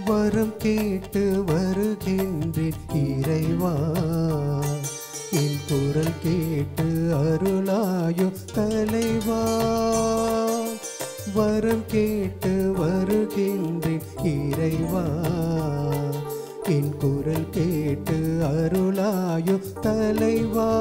வரம் கேட்டு வருகின்றேன் இறைவா என் குரல் கேட்டு அருளாயோ தலைவா வரம் கேட்டு வருகின்றேன் இறைவா என் குரல் கேட்டு அருளாயோ தலைவா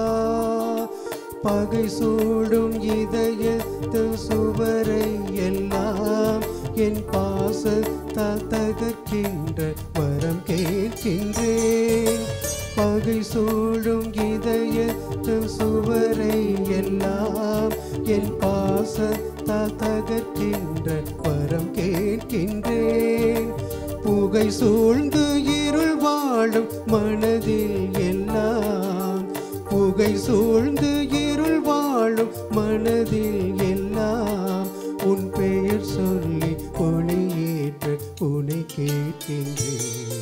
பகை சூடும் இதயத்து சுவரை எல்லாம் என் பாசத்தால் தகர்க்கின்ற வரம் கேட்கின்றேன் பகை சூழும் இதயத்து சுவரை எல்லாம் என் பாசத்தால் தகர்க்கின்ற வரம் கேட்கின்றேன் புகை சூழ்ந்து இருள் வாழும் மனதில் எல்லாம் புகை சூழ்ந்து இருள் வாழும் மனதில் எல்லாம் உன் பெயர் சொல்லி ஒளியேற்ற உனை கேட்கின்றேன்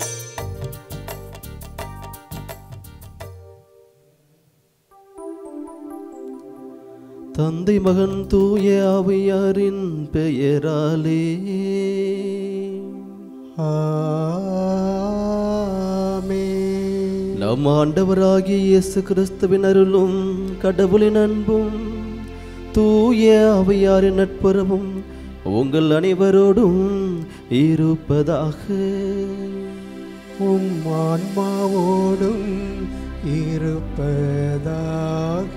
தந்தை மகன் தூய அவையாரின் பெயராலே ஆமென். நம் ஆண்டவராகிய இயேசு கிறிஸ்துவின் அருளும் கடவுளின் அன்பும் தூய அவையாரின் நட்புறவும் உங்கள் அனைவரோடும் இருப்பதாக உம் ஆன்மாவோடும் இருப்பதாக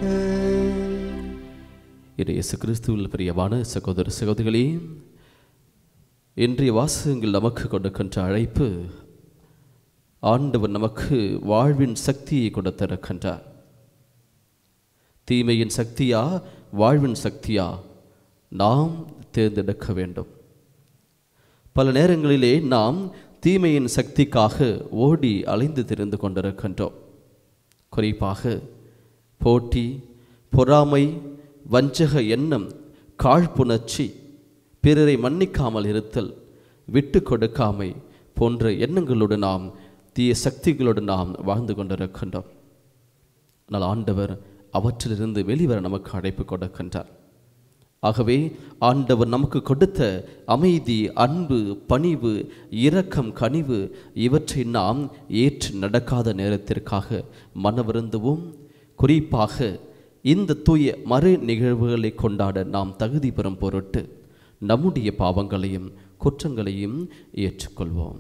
இது இயேசு கிறிஸ்துவில் பிரியமான சகோதர சகோதரிகளே இன்றைய வாசகங்கள் நமக்கு கொடுக்கின்ற அழைப்பு ஆண்டவர் நமக்கு வாழ்வின் சக்தியை கொடுத்திருக்கின்றார் தீமையின் சக்தியா வாழ்வின் சக்தியா நாம் தேர்ந்தெடுக்க வேண்டும் பல நேரங்களிலே நாம் தீமையின் சக்திக்காக ஓடி அலைந்து திரிந்து கொண்டிருக்கின்றோம் குறிப்பாக போட்டி பொறாமை வஞ்சக எண்ணம் காழ்ப்புணர்ச்சி பிறரை மன்னிக்காமல் இருத்தல் விட்டு கொடுக்காமை போன்ற எண்ணங்களோடு நாம் தீய சக்திகளோடு நாம் வாழ்ந்து கொண்டிருக்கின்றோம் ஆனால் ஆண்டவர் அவற்றிலிருந்து வெளிவர நமக்கு அழைப்பு கொடுக்கின்றார் ஆகவே ஆண்டவர் நமக்கு கொடுத்த அமைதி அன்பு பணிவு இரக்கம் கனிவு இவற்றை நாம் ஏற்று நடக்காத நேரத்திற்காக மனவருந்துவோம் குறிப்பாக இந்த தூய மறு நிகழ்வுகளை கொண்டாட நாம் தகுதி பெறும் பொருட்டு நம்முடைய பாவங்களையும் குற்றங்களையும் ஏற்றுக்கொள்வோம்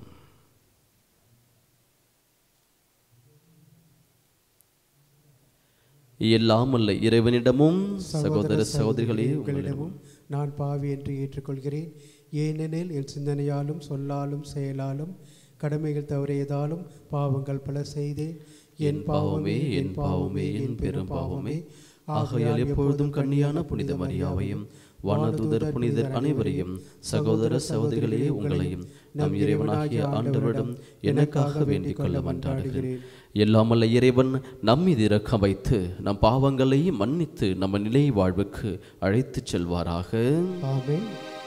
எல்லாமல்ல இறைவனிடமும் சகோதர சகோதரிகளே உங்களிடமும் உங்களிடமும் நான் பாவி என்று ஏற்றுக்கொள்கிறேன் ஏனெனில் என் சிந்தனையாலும் சொல்லாலும் செயலாலும் கடமைகள் தவறியதாலும் பாவங்கள் பல செய்தேன் என் பாவமே என் பாவமே என் பெரும் பாவமே ஆகையால் எப்பொழுதும் கண்ணியான புனித மரியாவையும் வானதூதர் புனிதர் அனைவரையும் சகோதர சகோதரிகளே உங்களையும் நம் இறைவனாகிய ஆண்டவரிடம் எனக்காக வேண்டிக் கொள்ள மன்றாடுகிறேன் எல்லாமல்ல இறைவன் நம் மீது இரக்கம் வைத்து நம் பாவங்களை மன்னித்து நம்ம நிலை வாழ்வுக்கு அழைத்துச் செல்வாராக ஆமென்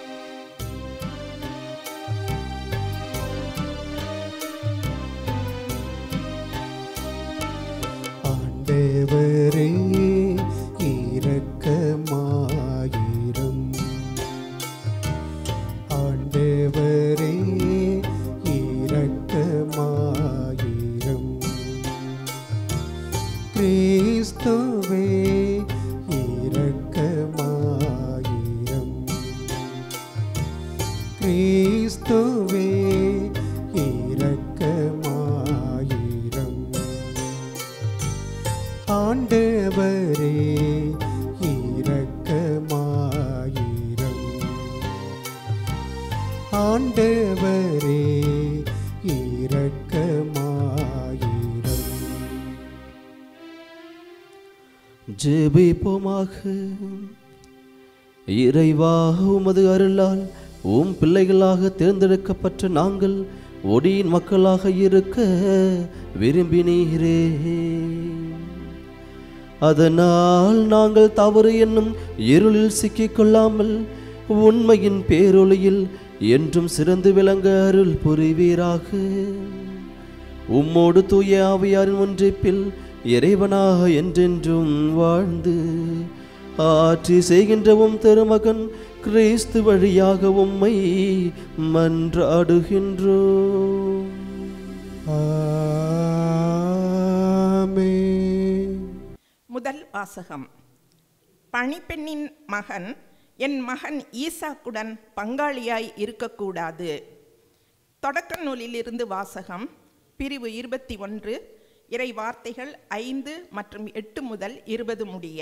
ஆண்டவரே இரக்கமாயிரும் ஆண்டவரே இரக்கமாயிரும் கிறிஸ்துவே இரக்கமாயிரும் கிறிஸ்துவே இரக்கமாயிரும் ஆண்டவரே இரக்கமாயிரும் ஆண்டவரே இரக்கமாயிரும் ஜெபிப்போமாக இறைவா உமது அருளால் உம் பிள்ளைகளாக தேர்ந்தெடுக்கப்பட்ட நாங்கள் ஒடியின் மக்களாக இருக்க விரும்பினீரே அதனால் நாங்கள் தவறு என்னும் இருளில் சிக்கிக்கொள்ளாமல் உண்மையின் பேரொளியில் என்றும் சிறந்து விளங்க அருள் புரிவீராக உம்மோடு தூய ஆவியாரின் ஒன்றிப்பில் இறைவனாக என்றென்றும் வாழ்ந்து ஆட்சி செய்கின்ற உம் திருமகன் கிறிஸ்து வழியாக உம்மை மன்றாடுகின்றோம் ஆமென் முதல் வாசகம் பணிப்பெண்ணின் மகன் என் மகன் ஈசாக்குடன் பங்காளியாய் இருக்கக்கூடாது தொடக்க நூலிலிருந்து வாசகம் பிரிவு இருபத்தி ஒன்று இறை வார்த்தைகள் ஐந்து மற்றும் எட்டு முதல் இருபது முடிய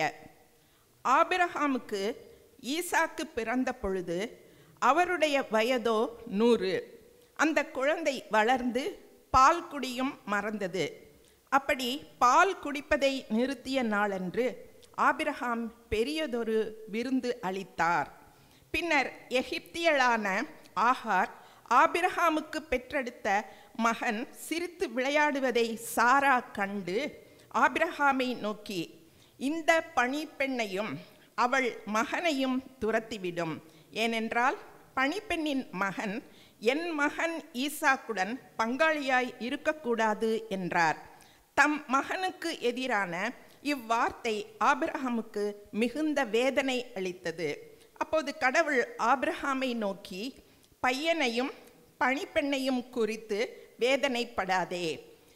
ஆபிரகாமுக்கு ஈசாக்கு பிறந்த பொழுது அவருடைய வயதோ நூறு அந்த குழந்தை வளர்ந்து பால் குடியும் மறந்தது அப்படி பால் குடிப்பதை நிறுத்திய நாளன்று ஆபிரகாம் பெரியதொரு விருந்து அளித்தார் பின்னர் எகிப்தியளான ஆகார் ஆபிரகாமுக்கு பெற்றெடுத்த மகன் சிரித்து விளையாடுவதை சாரா கண்டு ஆபிரகாமை நோக்கி இந்த பணிப்பெண்ணையும் அவள் மகனையும் துரத்திவிடும் ஏனென்றால் பணிப்பெண்ணின் மகன் என் மகன் ஈசாக்குடன் பங்காளியாய் இருக்கக்கூடாது என்றார் தம் மகனுக்கு எதிரான இவ்வார்த்தை ஆபிரகாமுக்கு மிகுந்த வேதனை அளித்தது அப்போது கடவுள் ஆபிரகாமை நோக்கி பையனையும் பணிப்பெண்ணையும் குறித்து வேதனைப்படாதே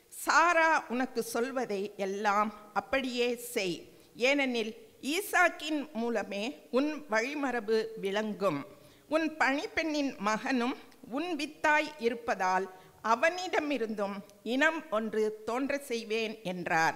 சாரா உனக்கு சொல்வதை எல்லாம் அப்படியே செய் ஏனெனில் ஈசாக்கின் மூலமே உன் வழிமரபு விளங்கும் உன் பணிப்பெண்ணின் மகனும் உன் வித்தாய் இருப்பதால் அவனிடமிருந்தும் இனம் ஒன்று தோன்ற செய்வேன் என்றார்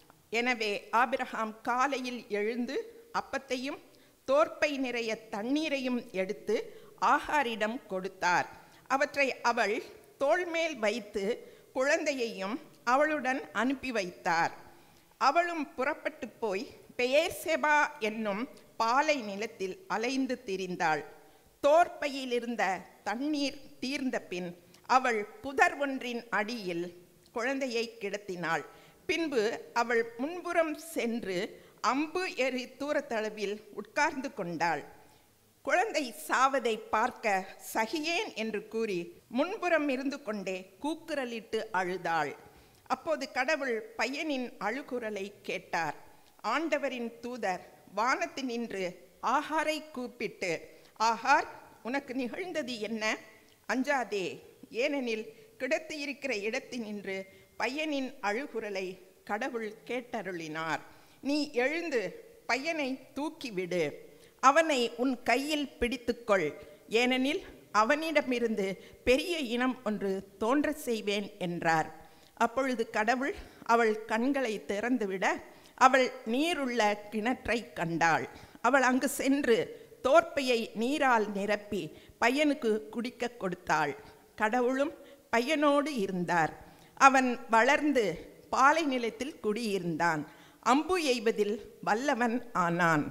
எனவே ஆபிரகாம் காலையில் எழுந்து அப்பத்தையும் தோற்பை நிறைய தண்ணீரையும் எடுத்து ஆகாரிடம் கொடுத்தார் அவற்றை அவள் தோள்மேல் வைத்து குழந்தையையும் அவளுடன் அனுப்பி வைத்தார் அவளும் புறப்பட்டு போய் பெயர்செபா என்னும் பாலை நிலத்தில் அலைந்து திரிந்தாள் தோற்பையில் இருந்த தண்ணீர் தீர்ந்த பின் அவள் புதர் ஒன்றின் அடியில் குழந்தையை கிடத்தினாள் பின்பு அவள் முன்புறம் சென்று அம்பு எறி தூரத்தளவில் உட்கார்ந்து கொண்டாள் குழந்தை சாவதை பார்க்க சகியேன் என்று கூறி முன்புறம் இருந்து கொண்டே கூக்குரலிட்டு அழுதாள் அப்போது கடவுள் பையனின் அழுகுரலை கேட்டார் ஆண்டவரின் தூதர் வானத்தினின்று ஆகாரை கூப்பிட்டு ஆகார் உனக்கு நிகழ்ந்தது என்ன அஞ்சாதே ஏனெனில் கிடத்தி இருக்கிற இடத்தினின்று பையனின் அழுகுரலை கடவுள் கேட்டருளினார் நீ எழுந்து பையனை தூக்கிவிடு அவனை உன் கையில் பிடித்துக்கொள் ஏனெனில் அவனிடமிருந்து பெரிய இனம் ஒன்று தோன்ற செய்வேன் என்றார் அப்பொழுது கடவுள் அவள் கண்களை திறந்துவிட அவள் நீருள்ள கிணற்றை கண்டாள் அவள் அங்கு சென்று தோற்பையை நீரால் நிரப்பி பையனுக்கு குடிக்க கொடுத்தாள் கடவுளும் பையனோடு இருந்தார் அவன் வளர்ந்து பாலை நிலத்தில் குடியிருந்தான் அம்பு எய்வதில் வல்லவன் ஆனான்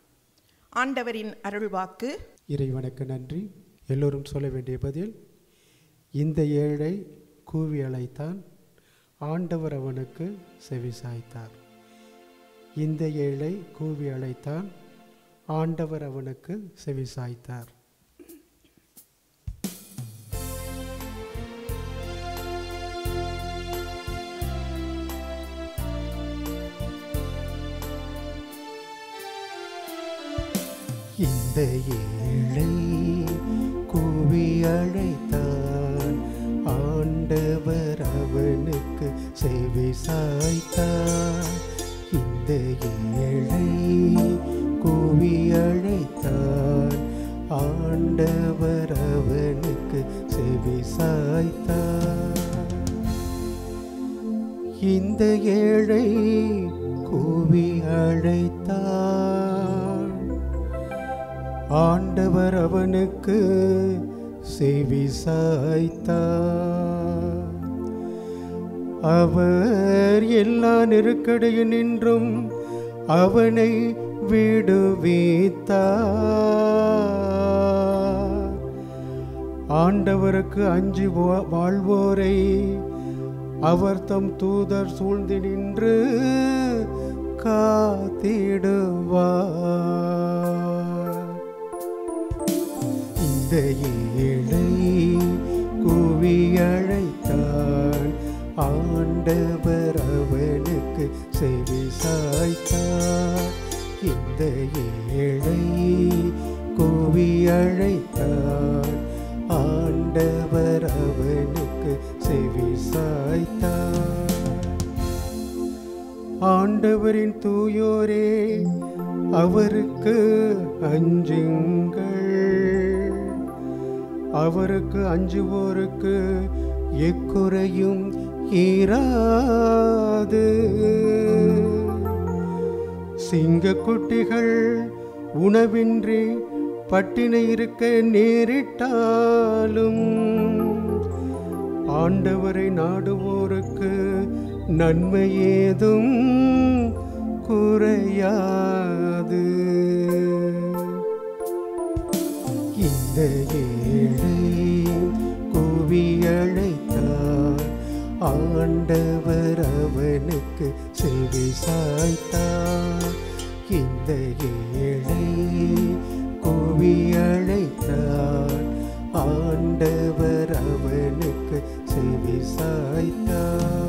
ஆண்டவரின் அருள்வாக்கு இறைவனுக்கு நன்றி எல்லோரும் சொல்ல வேண்டிய பதில் இந்த ஏழை கூவி அழைத்தான் ஆண்டவர் அவனுக்கு செவி சாய்த்தார் இந்த ஏழை கூவி அழைத்தான் ஆண்டவர் அவனுக்கு செவி சாய்த்தார் இந்த ஏழை கூவி அழைத்தான் ஆண்டவர் அவனுக்கு செவி சாய்த்தார் இந்த ஏழை கூவி அழைத்தான் ஆண்டவர் அவனுக்கு செவி சாய்த்தார் இந்த ஏழை கூவி அழைத்தான் ஆண்டவர் அவனுக்கு செவி சாய்த்தார் அவர் எல்லா நெருக்கடியில் நின்றும் அவனை விடுவித்தார் ஆண்டவருக்கு அஞ்சி வா- வாழ்வோரை அவர் தம் தூதர் சூழ்ந்து நின்று காத்திடுவார் இந்த ஏழை கூவி அழைத்தான் ஆண்டவர் அவனுக்கு செவி சாய்த்தார் இந்த ஏழை கூவி அழைத்தான் ஆண்டவர் அவனுக்கு செவி சாய்த்தார் ஆண்டவரின் தூயோரே அவருக்கு அஞ்சுங்கள் அவருக்கு அஞ்சுவோருக்கு எக்குறையும் ஈராது சிங்கக்குட்டிகள் உணவின்றி பட்டினி இருக்க நேரிட்டாலும் ஆண்டவரை நாடுவோருக்கு நன்மை ஏதும் குறையாது இந்த ஏழை கூவி அழைத்தார் ஆண்டவர் அவனுக்கு செவி சாய்த்தார் இந்த ஏழை கூவி அழைத்தார் ஆண்டவர் அவனுக்கு செவி சாய்த்தார்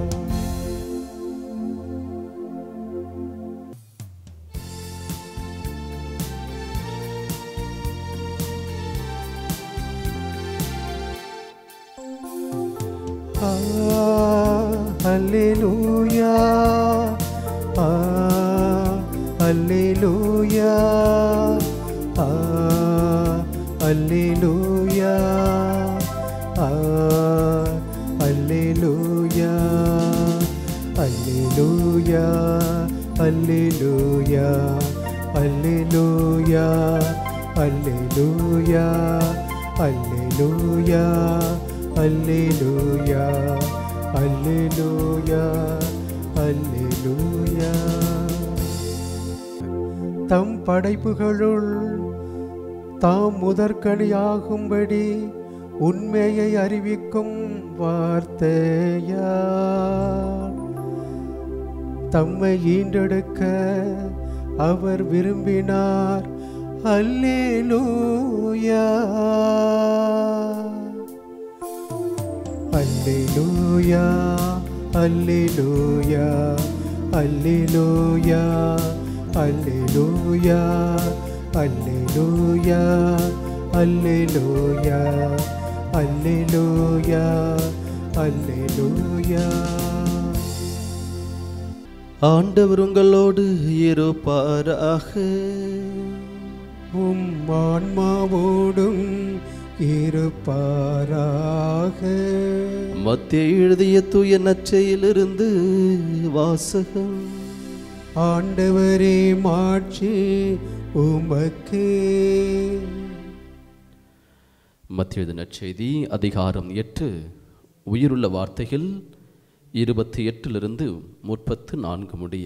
அல்லேலூயா ஆ அல்லேலூயா ஆ அல்லேலூயா ஆ அல்லேலூயா அல்லேலூயா அல்லேலூயா அல்லேலூயா அல்லேலூயா அல்லேலூயா அல்லேலூயா அல்லேலூயா அல்லேலூயா தம் படைப்புகளுள் தாம் முதற்கனியாகும்படி உண்மையை அறிவிக்கும் வார்த்தையா தம்மை ஈண்டெடுக்க அவர் விரும்பினார் அல்லேலூயா அல்லேலூயா அல்லேலூயா அல்லேலூயா அல்லேலூயா அல்லேலூயா அல்லேலூயா அல்லேலூயா அல்லேலூயா ஆண்டவர் உங்களோடு இருப்பாராக உம் ஆன்மாவோடும் இருப்பாராக மத்திய எழுதிய தூய நச்சையிலிருந்து வாசகம் ஆண்டவரே மாட்சி உமக்கு மத்திய எழுதிய நற்செய்தி அதிகாரம் எட்டு உயிருள்ள வார்த்தைகள் இருபத்தி எட்டிலிருந்து முப்பத்து நான்கு முடிய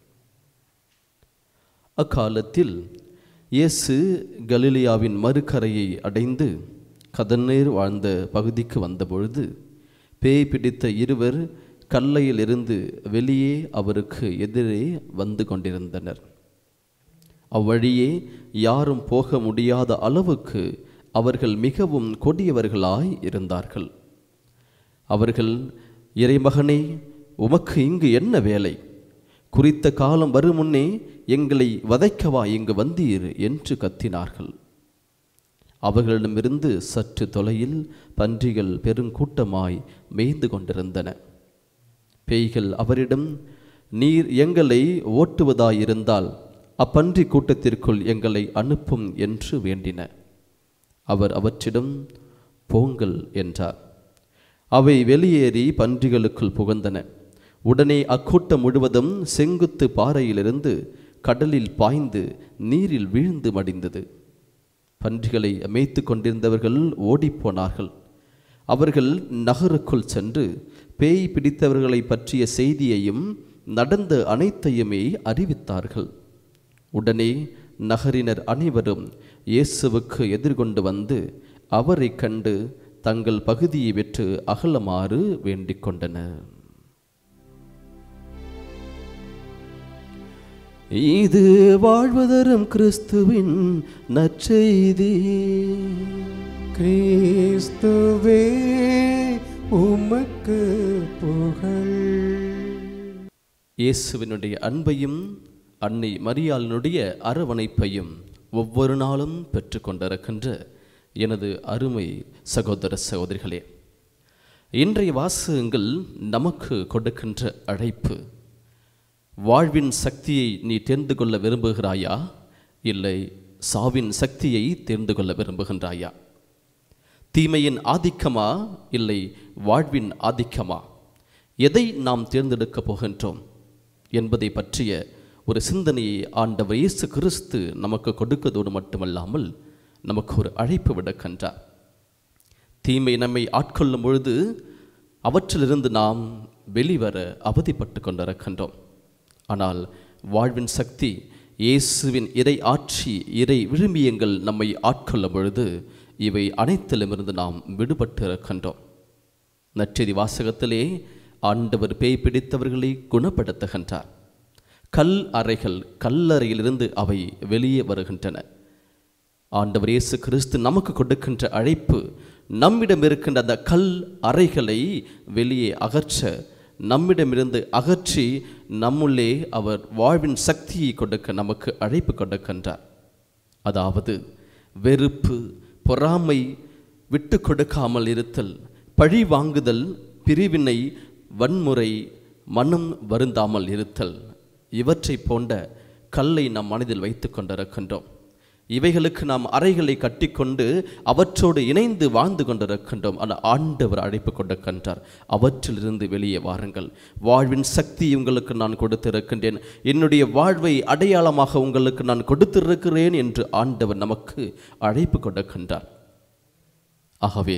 அக்காலத்தில் இயேசு கலிலியாவின் மறுகரையை அடைந்து கதநீர் வாழ்ந்த பகுதிக்கு வந்தபொழுது பேய் பிடித்த இருவர் கல்லையிலிருந்து வெளியே அவருக்கு எதிரே வந்து கொண்டிருந்தனர் அவ்வழியே யாரும் போக முடியாத அளவுக்கு அவர்கள் மிகவும் கொடியவர்களாய் இருந்தார்கள் அவர்கள் இறைமகனே உமக்கு இங்கு என்ன வேலை குறித்த காலம் வரும் முன்னே எங்களை வதைக்கவா இங்கு வந்தீர் என்று கத்தினார்கள் அவர்களிடமிருந்து சற்று தொலையில் பன்றிகள் பெருங்கூட்டமாய் மேய்ந்து கொண்டிருந்தன பேய்கள் அவரிடம் நீர் எங்களை ஓட்டுவதாயிருந்தால் அப்பன்றி கூட்டத்திற்குள் எங்களை அனுப்பும் என்று வேண்டின அவர் அவற்றிடம் போங்கள் என்றார் அவை வெளியேறி பன்றிகளுக்குள் புகுந்தன உடனே அக்கூட்டம் முழுவதும் செங்குத்து பாறையிலிருந்து கடலில் பாய்ந்து நீரில் வீழ்ந்து மடிந்தது பன்றிகளை மேய்த்து கொண்டிருந்தவர்கள் ஓடிப்போனார்கள் அவர்கள் நகருக்குள் சென்று பேய் பிடித்தவர்களை பற்றிய செய்தியையும் நடந்த அனைத்தையுமே அறிவித்தார்கள் உடனே நகரினர் அனைவரும் இயேசுவுக்கு எதிர்கொண்டு வந்து அவரை கண்டு தங்கள் பகுதியை விற்று அகலமாறு வேண்டிக் கொண்டனர் இது வாழ்வதரும் கிறிஸ்துவின் நற்செய்தி கிறிஸ்துவே உமக்கு புகழ் இயேசுவினுடைய அன்பையும் அன்னை மரியாளினுடைய அரவணைப்பையும் ஒவ்வொரு நாளும் பெற்றுக்கொண்டிருக்கின்ற எனது அருமை சகோதர சகோதரிகளே இன்றைய வாசகங்கள் நமக்கு கொடுக்கின்ற அழைப்பு வாழ்வின் சக்தியை நீ தெரிந்து கொள்ள விரும்புகிறாயா இல்லை சாவின் சக்தியை தெரிந்து கொள்ள விரும்புகின்றாயா தீமையின் ஆதிக்கமா இல்லை வாழ்வின் ஆதிக்கமா எதை நாம் தேர்ந்தெடுக்கப் போகின்றோம் என்பதை பற்றிய ஒரு சிந்தனையை ஆண்டவர் இயேசு கிறிஸ்து நமக்கு கொடுக்கதோடு மட்டுமல்லாமல் நமக்கு ஒரு அழைப்பு விடுக்கின்றார் தீமை நம்மை ஆட்கொள்ளும் பொழுது அவற்றிலிருந்து நாம் வெளிவர அவதிப்பட்டு கொண்டிருக்கின்றோம் ஆனால் வாழ்வின் சக்தி இயேசுவின் இறை ஆட்சி இறை விழுமியங்கள் நம்மை ஆட்கொள்ளும் பொழுது இவை அனைத்திலுமிருந்து நாம் விடுபட்டு இருக்கின்றோம் நற்செய்தி வாசகத்திலே ஆண்டவர் பேய் பிடித்தவர்களை குணப்படுத்துகின்றார் கல் அறைகள் கல்லறையிலிருந்து அவை வெளியே வருகின்றன ஆண்டவர் இயேசு கிறிஸ்து நமக்கு கொடுக்கின்ற அழைப்பு நம்மிடம் இருக்கின்ற அந்த கல் அறைகளை வெளியே அகற்ற நம்மிடமிருந்து அகற்றி நம்முள்ளே அவர் வாழ்வின் சக்தியை கொடுக்க நமக்கு அழைப்பு கொடுக்கின்றார் அதாவது வெறுப்பு பொறாமை விட்டு கொடுக்காமல் இருத்தல் பழி வாங்குதல் பிரிவினை வன்முறை மனம் வருந்தாமல் இருத்தல் இவற்றை போன்ற கல்லை நம் மனதில் வைத்து கொண்டிருக்கின்றோம் இவைகளுக்கு நாம் அறைகளை கட்டிக்கொண்டு அவற்றோடு இணைந்து வாழ்ந்து கொண்டிருக்கின்றோம் ஆனால் ஆண்டவர் அழைப்பு கொடுக்கின்றார் அவற்றிலிருந்து வெளியே வாருங்கள் வாழ்வின் சக்தி உங்களுக்கு நான் கொடுத்திருக்கின்றேன் என்னுடைய வாழ்வை அடையாளமாக உங்களுக்கு நான் கொடுத்திருக்கிறேன் என்று ஆண்டவர் நமக்கு அழைப்பு கொடுக்கின்றார் ஆகவே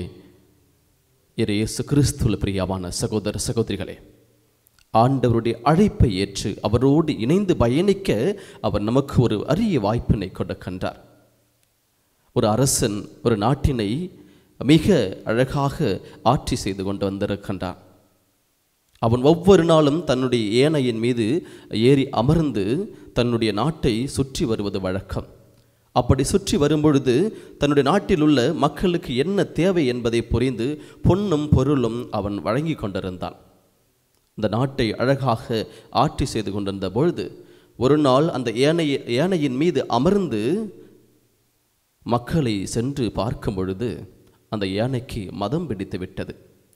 இயேசு கிறிஸ்துவில் பிரியமான சகோதர சகோதரிகளே ஆண்டவருடைய அழைப்பை ஏற்று அவரோடு இணைந்து பயணிக்க அவர் நமக்கு ஒரு அரிய வாய்ப்பினை கொடுக்கின்றார் ஒரு அரசன் ஒரு நாட்டினை மிக அழகாக ஆட்சி செய்து கொண்டு வந்திருக்கின்றான் அவன் ஒவ்வொரு நாளும் தன்னுடைய ஏனையின் மீது ஏறி அமர்ந்து தன்னுடைய நாட்டை சுற்றி வருவது வழக்கம் அப்படி சுற்றி வரும்பொழுது தன்னுடைய நாட்டில் உள்ள மக்களுக்கு என்ன தேவை என்பதை புரிந்து பொன்னும் பொருளும் அவன் வழங்கி கொண்டிருந்தான் இந்த நாட்டை அழகாக ஆட்சி செய்து கொண்டிருந்த பொழுது ஒரு நாள் அந்த ஏனைய ஏனையின் மீது அமர்ந்து மக்களை சென்று பார்க்கும் பொழுது அந்த யானைக்கு மதம் பிடித்து விட்டது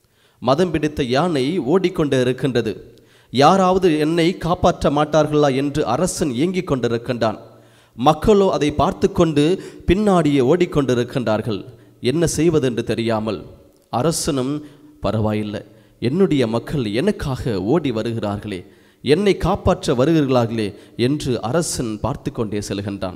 மதம் பிடித்த யானை ஓடிக்கொண்டே இருக்கின்றது யாராவது என்னை காப்பாற்ற மாட்டார்களா என்று அரசன் ஏங்கிக் கொண்டிருக்கின்றான் மக்களோ அதை பார்த்து கொண்டு பின்னாடியே ஓடிக்கொண்டிருக்கின்றார்கள் என்ன செய்வதென்று தெரியாமல் அரசனும் பரவாயில்லை என்னுடைய மக்கள் எனக்காக ஓடி வருகிறார்களே என்னை காப்பாற்ற வருகிறார்களே என்று அரசன் பார்த்து கொண்டே செல்கின்றான்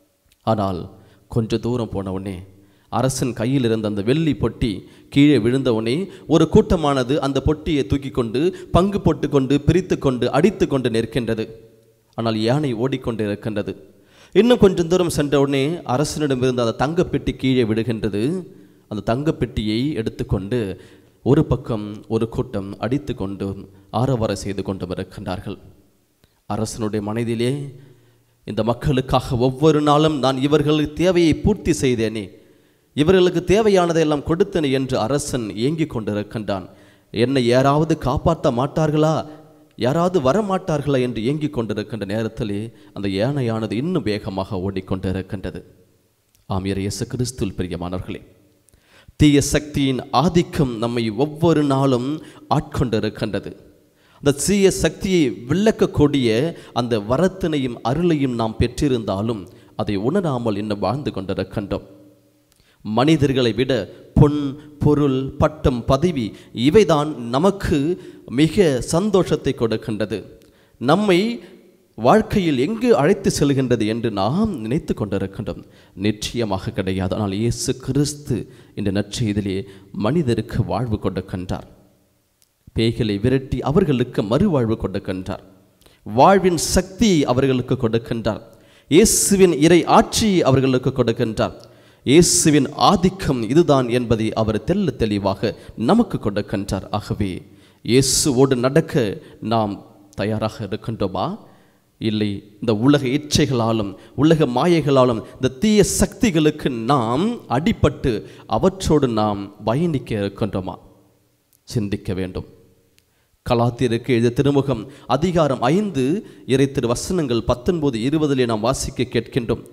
ஆனால் கொஞ்ச தூரம் போனவுடனே அரசன் கையில் இருந்த அந்த வெள்ளி பொட்டி கீழே விழுந்தவுடனே ஒரு கூட்டமானது அந்த பொட்டியை தூக்கி கொண்டு பங்கு போட்டு கொண்டு பிரித்து கொண்டு அடித்து கொண்டு நிற்கின்றது ஆனால் யானை ஓடிக்கொண்டு இருக்கின்றது இன்னும் கொஞ்சம் தூரம் சென்றவுடனே அரசனிடம் இருந்த அந்த தங்கப்பெட்டி கீழே விடுகின்றது அந்த தங்கப்பெட்டியை எடுத்துக்கொண்டு ஒரு பக்கம் ஒரு கூட்டம் அடித்து கொண்டு ஆரவார செய்து கொண்டு இருக்கின்றார்கள் அரசனுடைய மனதிலே இந்த மக்களுக்காக ஒவ்வொரு நாளும் நான் இவர்களுக்கு தேவையை பூர்த்தி செய்தேனே இவர்களுக்கு தேவையானதையெல்லாம் கொடுத்தேனே என்று அரசன் ஏங்கிக் கொண்டிருக்கின்றான் என்னை யாராவது காப்பாற்ற மாட்டார்களா யாராவது வரமாட்டார்களா என்று ஏங்கிக் கொண்டிருக்கின்ற நேரத்திலே அந்த யானையானது இன்னும் வேகமாக ஓடிக்கொண்டிருக்கின்றது ஆம் இயேசு கிறிஸ்துவில் பிரியமானவர்களே தீய சக்தியின் ஆதிக்கம் நம்மை ஒவ்வொரு நாளும் ஆட்கொண்டிருக்கின்றது அந்த தீய சக்தியை விளக்கக்கூடிய அந்த வரத்தினையும் அருளையும் நாம் பெற்றிருந்தாலும் அதை உணராமல் இன்னும் வாழ்ந்து கொண்டிருக்கின்றோம் மனிதர்களை விட பொன் பொருள் பட்டம் பதவி இவைதான் நமக்கு மிக சந்தோஷத்தை கொடுக்கின்றது நம்மை வாழ்க்கையில் எங்கு அழைத்து செல்கின்றது என்று நாம் நினைத்து கொண்டிருக்கின்றோம் நிச்சயமாக கிடையாது ஆனால் இயேசு கிறிஸ்து இந்த நற்செய்திலே மனிதருக்கு வாழ்வு கொடுக்கின்றார் பேய்களை விரட்டி அவர்களுக்கு மறுவாழ்வு கொடுக்கின்றார் வாழ்வின் சக்தியை அவர்களுக்கு கொடுக்கின்றார் இயேசுவின் இறை ஆட்சியை அவர்களுக்கு கொடுக்கின்றார் இயேசுவின் ஆதிக்கம் இதுதான் என்பதை அவர் தெல்ல தெளிவாக நமக்கு கொடுக்கின்றார் ஆகவே இயேசுவோடு நடக்க நாம் தயாராக இருக்கின்றோமா இல்லை இந்த உலக இச்சைகளாலும் உலக மாயைகளாலும் இந்த தீய சக்திகளுக்கு நாம் அடிபட்டு அவற்றோடு நாம் பயணிக்க இருக்கின்றோமா சிந்திக்க வேண்டும் கலாத்திற்கு எழுத திருமுகம் அதிகாரம் ஐந்து இறை திரு வசனங்கள் பத்தொன்பது இருபதிலே நாம் வாசிக்க கேட்கின்றோம்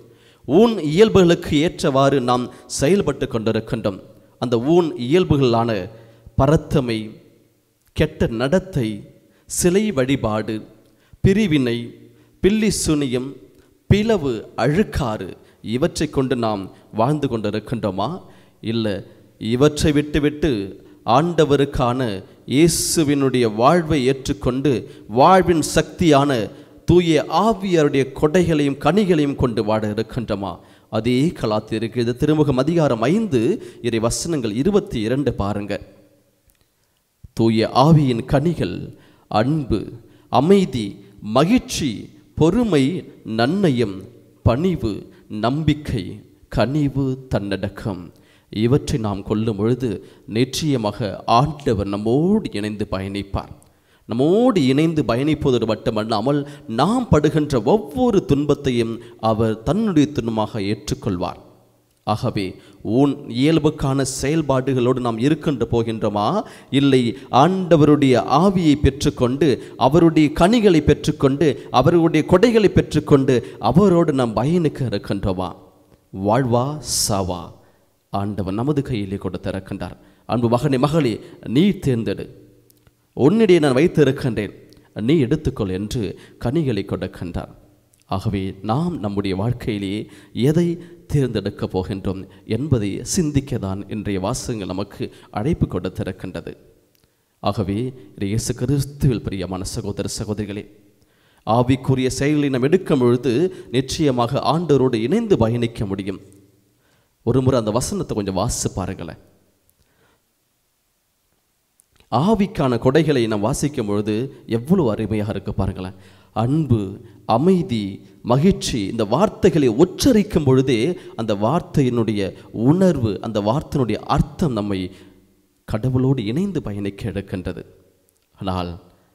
ஊன் இயல்புகளுக்கு ஏற்றவாறு நாம் செயல்பட்டு கொண்டிருக்கின்றோம் அந்த ஊன் இயல்புகளான பரத்தமை கெட்ட நடத்தை சிலை வழிபாடு பிரிவினை பில்லி சுனியம் பிளவு அழுக்காறு இவற்றை கொண்டு நாம் வாழ்ந்து கொண்டிருக்கின்றோமா இல்லை இவற்றை விட்டுவிட்டு ஆண்டவருக்கான இயேசுவினுடைய வாழ்வை ஏற்றுக்கொண்டு வாழ்வின் சக்தியான தூய ஆவியருடைய கொடைகளையும் கனிகளையும் கொண்டு வாழ இருக்கின்றோமா அதே கலாத்தில் இருக்கிறது திருமுகம் அதிகாரம் ஐந்து இறை வசனங்கள் இருபத்தி இரண்டு பாருங்க தூய ஆவியின் கனிகள் அன்பு அமைதி மகிழ்ச்சி பொறுமை நன்னயம் பணிவு நம்பிக்கை கனிவு தன்னடக்கம் இவற்றை நாம் கொள்ளும் பொழுது நிச்சயமாக ஆண்டவர் நம்மோடு இணைந்து பயணிப்பார் நம்மோடு இணைந்து பயணிப்பதோடு மட்டுமல்லாமல் நாம் படுகின்ற ஒவ்வொரு துன்பத்தையும் அவர் தன்னுடைய துன்பமாக ஏற்றுக்கொள்வார் ஆகவே உன் இயல்புக்கான செயல்பாடுகளோடு நாம் இருக்கின்ற போகின்றோமா இல்லை ஆண்டவருடைய ஆவியை பெற்றுக்கொண்டு அவருடைய கனிகளை பெற்றுக்கொண்டு அவருடைய கொடைகளை பெற்றுக்கொண்டு அவரோடு நாம் பயணிக்க இருக்கின்றோமா வாழ்வா சாவா ஆண்டவர் நமது கையிலே கொடுத்திருக்கின்றார் அன்பு மகனே மகளே நீ தேர்ந்தெடு உன்னிடையே நான் வைத்திருக்கின்றேன் நீ எடுத்துக்கொள் என்று கனிகளை கொடுக்கின்றார் ஆகவே நாம் நம்முடைய வாழ்க்கையிலே எதை தேர்ந்தெடுக்கப் போகின்றோம் என்பதை சிந்திக்கதான் இன்றைய வாசகங்கள் நமக்கு அழைப்பு கொடுத்திருக்கின்றது ஆகவே இயேசு கிறிஸ்துவில் பிரியமான சகோதர சகோதரிகளே ஆவிக்குரிய செயல்களை நாம் எடுக்கும் பொழுது நிச்சயமாக ஆண்டவரோடு இணைந்து பயணிக்க முடியும் ஒரு முறை அந்த வசனத்தை கொஞ்சம் வாசித்து பாருங்களேன் ஆவிக்கான கொடைகளை நாம் வாசிக்கும் பொழுது எவ்வளவு அருமையாக இருக்கு பாருங்களேன் அன்பு அமைதி மகிழ்ச்சி இந்த வார்த்தைகளை உச்சரிக்கும் பொழுதே அந்த வார்த்தையினுடைய உணர்வு அந்த வார்த்தையினுடைய அர்த்தம் நம்மை கடவுளோடு இணைந்து பயணிக்க எடுக்கின்றது ஆனால்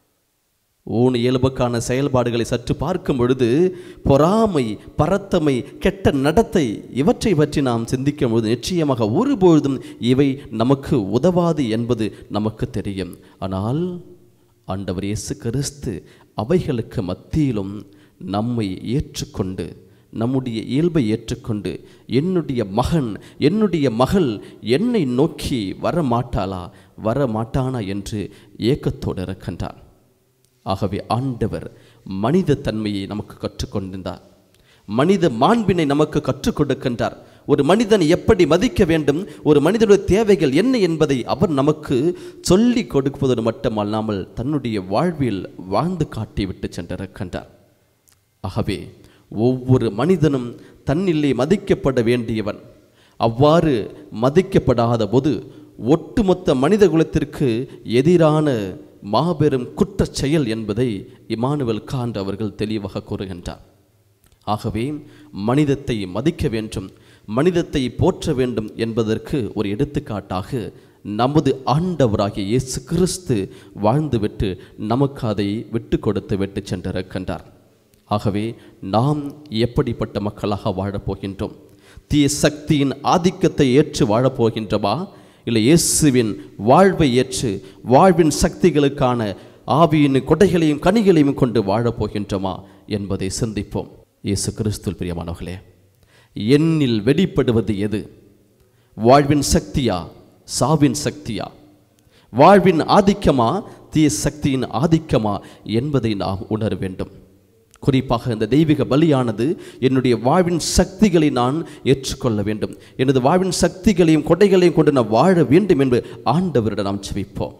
ஊன் இயல்புக்கான செயல்பாடுகளை சற்று பார்க்கும் பொழுது பொறாமை பரத்தமை கெட்ட நடத்தை இவற்றை பற்றி நாம் சிந்திக்கும் பொழுது நிச்சயமாக ஒருபொழுதும் இவை நமக்கு உதவாது என்பது நமக்கு தெரியும் ஆனால் ஆண்டவர் இயேசு கிறிஸ்து அவைகளுக்கு மத்தியிலும் நம்மை ஏற்றுக்கொண்டு நம்முடைய இயல்பை ஏற்றுக்கொண்டு என்னுடைய மகன் என்னுடைய மகள் என்னை நோக்கி வர மாட்டாளா வர மாட்டானா என்று ஏக்கத்தோடு இருக்கின்றார் ஆகவே ஆண்டவர் மனித தன்மையை நமக்கு கற்றுக்கொண்டிருந்தார் மனித மாண்பினை நமக்கு கற்றுக் கொடுக்கின்றார் ஒரு மனிதனை எப்படி மதிக்க வேண்டும் ஒரு மனிதனுடைய தேவைகள் என்ன என்பதை அவர் நமக்கு சொல்லி கொடுப்பதோடு மட்டுமல்லாமல் தன்னுடைய வாழ்வில் வாழ்ந்து காட்டிவிட்டு சென்றிருக்கின்றார் ஆகவே ஒவ்வொரு மனிதனும் தன்னிலே மதிக்கப்பட வேண்டியவன் அவ்வாறு மதிக்கப்படாத போது ஒட்டுமொத்த மனித குலத்திற்கு எதிரான மாபெரும் குற்றச் செயல் என்பதை இமானுவல் காண்ட் அவர்கள் தெளிவாக கூறுகின்றார் ஆகவே மனிதத்தை மதிக்க வேண்டும் மனிதத்தை போற்ற வேண்டும் என்பதற்கு ஒரு எடுத்துக்காட்டாக நமது ஆண்டவராகிய இயேசு கிறிஸ்து வாழ்ந்துவிட்டு நமக்கு அதை விட்டு கொடுத்து விட்டு சென்றிருக்கின்றார் ஆகவே நாம் எப்படிப்பட்ட மக்களாக வாழப்போகின்றோம் தீய சக்தியின் ஆதிக்கத்தை ஏற்று வாழப்போகின்றோமா இல்லை இயேசுவின் வாழ்வை ஏற்று வாழ்வின் சக்திகளுக்கான ஆவியின் கொடைகளையும் கனிகளையும் கொண்டு வாழப்போகின்றோமா என்பதை சிந்திப்போம் இயேசு கிறிஸ்துவில் பிரியமானவர்களே எண்ணில் வெளிப்படுவது எது வாழ்வின் சக்தியா சாவின் சக்தியா வாழ்வின் ஆதிக்கமா தீய சக்தியின் ஆதிக்கமா என்பதை நாம் உணர வேண்டும் குறிப்பாக இந்த தெய்வீக பலியானது என்னுடைய வாழ்வின் சக்திகளை நான் ஏற்றுக்கொள்ள வேண்டும் எனது வாழ்வின் சக்திகளையும் கொடைகளையும் கொண்டு நான் வாழ வேண்டும் என்று ஆண்டவரிடம் நாம் செவிப்போம்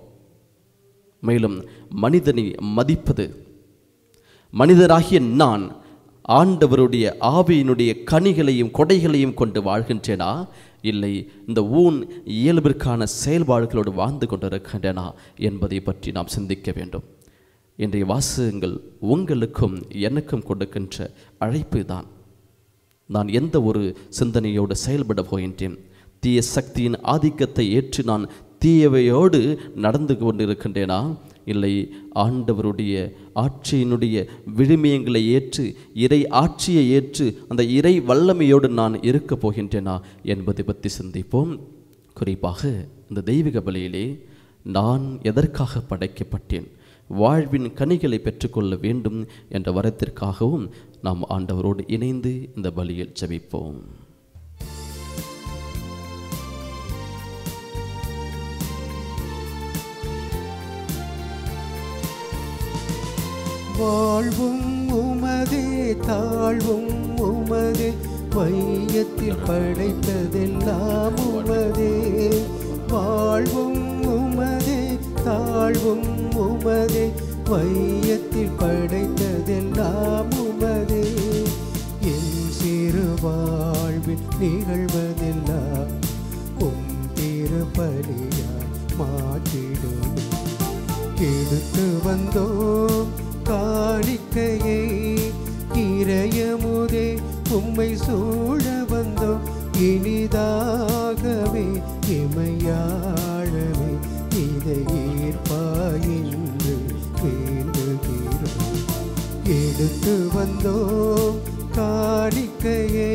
மேலும் மனிதனை மதிப்பது மனிதராகிய நான் ஆண்டவருடைய ஆவியினுடைய கனிகளையும் கொடைகளையும் கொண்டு வாழ்கின்றேனா இல்லை இந்த ஊன் இயல்பிற்கான செயல்பாடுகளோடு வாழ்ந்து கொண்டிருக்கின்றனா என்பதை பற்றி நாம் சிந்திக்க வேண்டும் இன்றைய வாசகங்கள் உங்களுக்கும் எனக்கும் கொடுக்கின்ற அழைப்பு தான் நான் எந்த ஒரு சிந்தனையோடு செயல்பட போகின்றேன் தீய சக்தியின் ஆதிக்கத்தை ஏற்று நான் தீயவையோடு நடந்து கொண்டிருக்கின்றேனா இல்லை ஆண்டவருடைய ஆட்சியினுடைய விழுமியங்களை ஏற்று இறை ஆட்சியை ஏற்று அந்த இறை வல்லமையோடு நான் இருக்கப் போகின்றேனா என்பதை பற்றி சிந்திப்போம் குறிப்பாக இந்த தெய்வீக பலியிலே நான் எதற்காக படைக்கப்பட்டேன் வாழ்வின் கனிகளை பெற்றுக்கொள்ள வேண்டும் என்ற வரத்திற்காகவும் நாம் ஆண்டவரோடு இணைந்து இந்த பலியில் ஜெபிப்போம் வாழ்வும் உமதே தாழ்வும் உமதே வையத்தில் படைத்ததெல்லாம் உமதே வாழ்வும் உமதே தாழ்வும் உமதே வையத்தில் படைத்ததெல்லாம் உமதே என் சிறு வாழ்வில் நிகழ்வதெல்லாம் உம் திருப்பலியாய் மாற்றிடுமே எடுத்து வந்தோம் காணிக்கையை இறையமுதே உம்மை சூழ வந்தோம் இனிதாகவே இமையாழவே இதை ஏற்பாயின்று வேண்டுகிறோம் எடுத்து வந்தோம் காணிக்கையை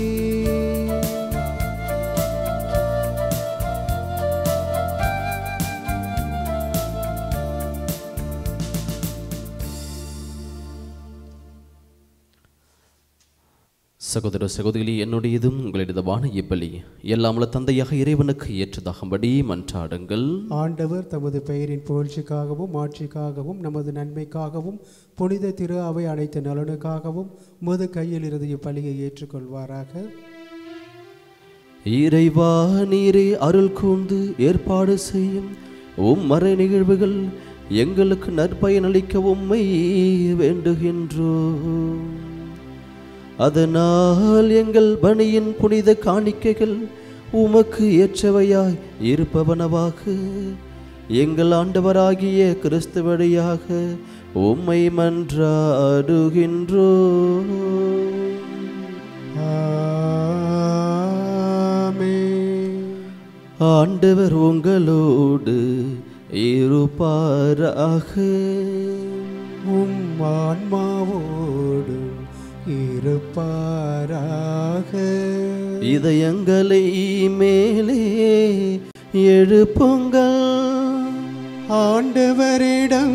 சகோதர சகோதரி என்னுடையதும் உங்களுடையதுமான இப்பலி எல்லாமல தந்தையாக இறைவனுக்கு ஏற்றதாகும்படி மன்றாடுங்கள் ஆண்டவர் தமது பெயரின் புகழ்ச்சிக்காகவும் ஆட்சிக்காகவும் நமது நன்மைக்காகவும் புனித திரு அவை அனைத்து நலனுக்காகவும் முது கையில் இருந்து இப்பலியை ஏற்றுக்கொள்வாராக இறைவா நீரே அருள் கூர்ந்து ஏற்பாடு செய்யும் உம் மறை நிகழ்வுகள் எங்களுக்கு நற்பயனளிக்க உம்மை வேண்டுகின்றோம் அதனால் எங்கள் பணியின் புனித காணிக்கைகள் உமக்கு ஏற்றவையாய் இருப்பவனவாக எங்கள் ஆண்டவராகிய கிறிஸ்து வழியாக உம்மை மன்றாடுகின்றோம் ஆமென். ஆண்டவர் உங்களோடு இருப்பாராக உம் ஆன்மாவோடும் இருப்பாராக இதயங்களை மேலே எழுப்புங்கள் ஆண்டவரிடம்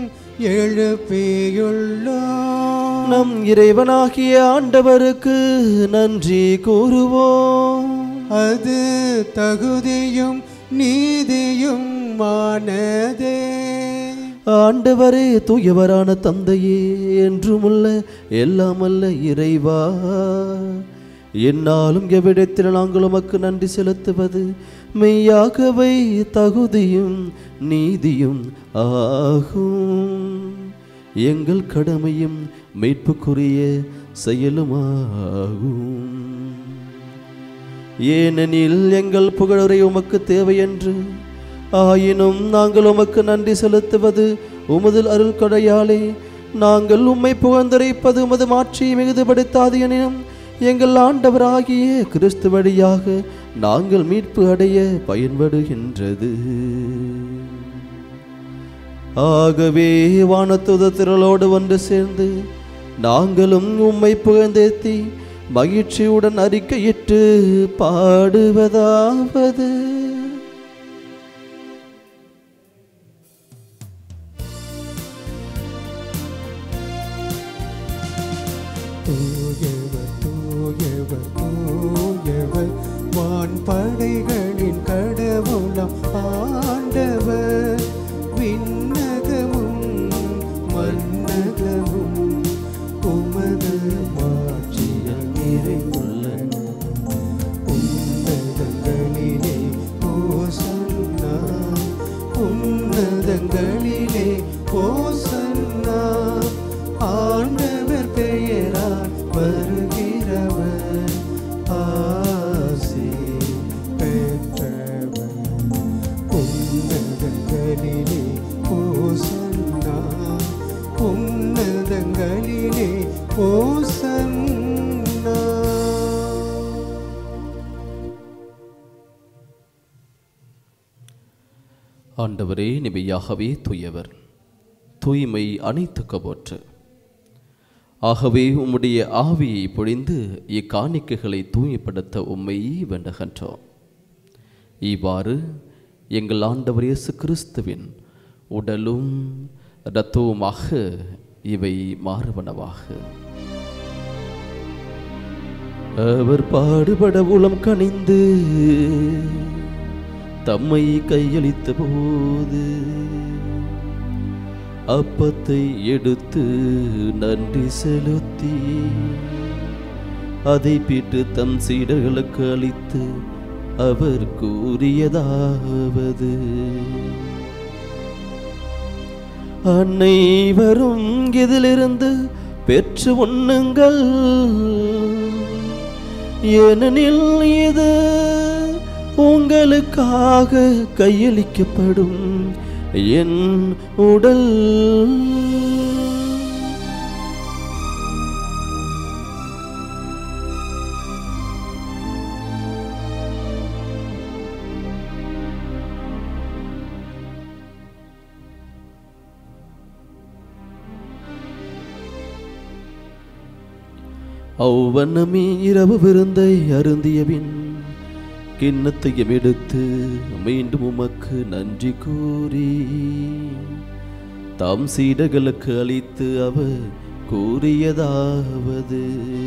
எழுப்பியுள்ளோம் நம் இறைவனாகிய ஆண்டவருக்கு நன்றி கூறுவோம் அது தகுதியும் நீதியும் மானதே ஆண்டவரே தூயவரான தந்தையே என்றுமுள்ள எல்லாமல்ல இறைவா என்னாலும் எவ்விடத்தில் நாங்கள் உமக்கு நன்றி செலுத்துவது மெய்யாகவே தகுதியும் நீதியும் ஆகும் எங்கள் கடமையும் மீட்புக்குரிய செயலுமாகும் ஏனெனில் எங்கள் புகழுரை உமக்கு தேவை என்று ஆயினும் நாங்கள் உமக்கு நன்றி செலுத்துவது உமது அருள் கொடையாலே நாங்கள் உம்மை புகழ்ந்துரைப்பது உமது மாற்றியை மிகுதுபடுத்தாது எனினும் எங்கள் ஆண்டவராகிய கிறிஸ்து வழியாக நாங்கள் மீட்பு அடைய பயன்படுகின்றது ஆகவே வானத்துத திரளோடு ஒன்று சேர்ந்து நாங்களும் உம்மை புகழ்ந்தேத்தி மகிழ்ச்சியுடன் அறிக்கையிட்டு பாடுவதாவது தூயவர் தூயவர் தூயவர் வான் படைகளின் கடவுளம் ஆண்டவர் விண்ணகமும் மன்னகமும் உமது மாட்சியில் நிறைந்துள்ளன உன்னதங்களிலே ஓசன்னா உன்னதங்களிலே ஓசன்னா ஆண்டவர் பெயரால் வருகிறவர் ஆசி பெற்றவர் உன்னதங்களிலே ஓசன்னா உன்னதங்களிலே ஓசன்னா ஆண்டவரே நிமையாகவே தூயவர் தூய்மை அனைத்துக்கு போற்று ஆகவே உம்முடைய ஆவியை பொழிந்து இக்காணிக்கைகளை தூய்மைப்படுத்த உம்மை வேண்டுகின்றோம் இவ்வாறு எங்கள் ஆண்டவர் இயேசு கிறிஸ்துவின் உடலும் இரத்தவுமாக இவை மாறுவனவாக அவர் பாடுபட உளம் கனிந்து தம்மை கையளித்த போது அப்பத்தை எடுத்து நன்றி செலுத்தி அதை பிட்டு தம் சீடர்களுக்கு அளித்து அவர் கூறியதாவது அனைவரும் இதிலிருந்து பெற்று உண்ணுங்கள் ஏனெனில் இது உங்களுக்காக கையளிக்கப்படும் என் உடல் அவ்வண்ணமே இரவு விருந்தை அருந்தியபின் கிண்ணத்தையும் எடுத்து மீண்டும் உமக்கு நன்றி கூறி தாம் சீடர்களுக்கு அளித்து அவர் கூறியதாவது